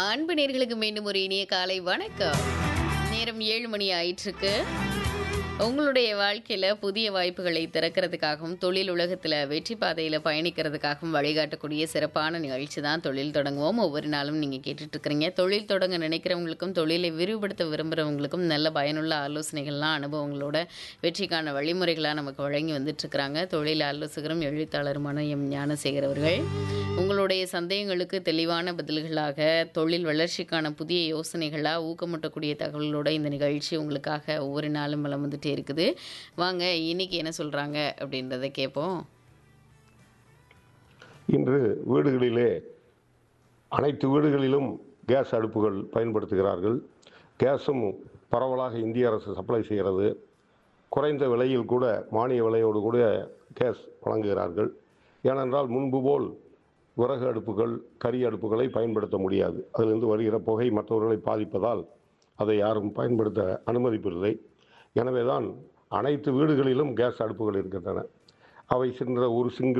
அன்பு நேர்களுக்கு மீண்டும் ஒரு இனிய காலை வணக்கம் நேரம் ஏழு மணி ஆயிட்டிருக்கு உங்களுடைய வாழ்க்கையில் புதிய வாய்ப்புகளை திறக்கிறதுக்காகவும் தொழில் உலகத்தில் வெற்றி பாதையில் பயணிக்கிறதுக்காகவும் வழிகாட்டக்கூடிய சிறப்பான நிகழ்ச்சி தான் தொழில் தொடங்குவோம் ஒவ்வொரு நாளும் நீங்கள் கேட்டுட்ருக்கிறீங்க தொழில் தொடங்க நினைக்கிறவங்களுக்கும் தொழிலை விரிவுபடுத்த விரும்புகிறவங்களுக்கும் நல்ல பயனுள்ள ஆலோசனைகள்லாம் அனுபவங்களோட வெற்றிக்கான வழிமுறைகளாக நமக்கு வழங்கி வந்துட்டுருக்கிறாங்க தொழில் ஆலோசகரும் எழுத்தாளருமான எம் ஞானசேகர் அவர்கள் உங்களுடைய சந்தேகங்களுக்கு தெளிவான பதில்களாக தொழில் வளர்ச்சிக்கான புதிய யோசனைகளாக ஊக்கமூட்டக்கூடிய தகவலோட இந்த நிகழ்ச்சி உங்களுக்காக ஒவ்வொரு நாளும் வளம் வந்துட்டே இருக்குது வாங்க இன்னைக்கு என்ன சொல்கிறாங்க அப்படின்றத கேட்போம் இன்று வீடுகளிலே அனைத்து வீடுகளிலும் கேஸ் அடுப்புகள் பயன்படுத்துகிறார்கள் கேஸும் பரவலாக இந்திய அரசு சப்ளை செய்கிறது குறைந்த விலையில் கூட மானிய விலையோடு கூட கேஸ் வழங்குகிறார்கள் ஏனென்றால் முன்பு போல் விறகு அடுப்புகள் கரி அடுப்புகளை பயன்படுத்த முடியாது அதிலிருந்து வருகிற புகை மற்றவர்களை பாதிப்பதால் அதை யாரும் பயன்படுத்த அனுமதிப்பதில்லை எனவே தான் அனைத்து வீடுகளிலும் கேஸ் அடுப்புகள் இருக்கின்றன அவை சென்ற ஒரு சிங்கிள்